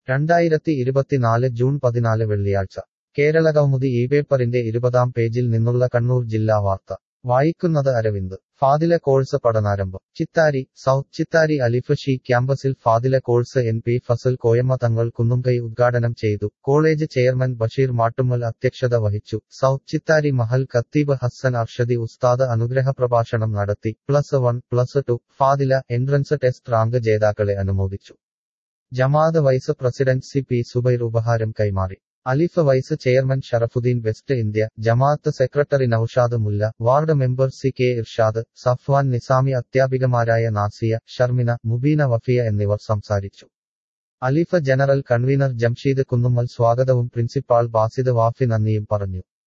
രണ്ടായിരത്തി ഇരുപത്തിനാല് ജൂൺ പതിനാല് വെള്ളിയാഴ്ച കേരളകൗമുദി ഈ പേപ്പറിന്റെ ഇരുപതാം പേജിൽ നിന്നുള്ള കണ്ണൂർ ജില്ലാ വാർത്ത വായിക്കുന്നത് അരവിന്ദ് ഫാദില കോഴ്സ് പഠനാരംഭം ചിത്താരി സൗത്ത് ചിത്താരി അലിഫ് ഷീ ക്യാമ്പസിൽ Fadila course N P Fazal Koyamma Thangal Kunnumkai ഉദ്ഘാടനം ചെയ്തു കോളേജ് ചെയർമാൻ ബഷീർ മാട്ടുമ്മൽ അധ്യക്ഷത വഹിച്ചു സൗത്ത് ചിത്താരി മഹൽ ഖത്തീബ് ഹസ്സൻ അർഷദി ഉസ്താദ് അനുഗ്രഹ പ്രഭാഷണം നടത്തി plus one plus two Fadila entrance test rank ജേതാക്കളെ അനുമോദിച്ചു Jamaat vice president C P Subair ഉപഹാരം കൈമാറി Alif vice chairman Sharafuddin west India Jamaat secretary Noushad Mulla ward member C K Irshad Safwan Nizami അധ്യാപികമാരായ നാസിയ ഷർമിന മുബീന വഫിയ എന്നിവർ സംസാരിച്ചു അലിഫ് ജനറൽ കൺവീനർ ജംഷീദ് കുന്നുമ്മൽ സ്വാഗതവും പ്രിൻസിപ്പാൾ ബാസിദ് വാഫി നന്ദിയും പറഞ്ഞു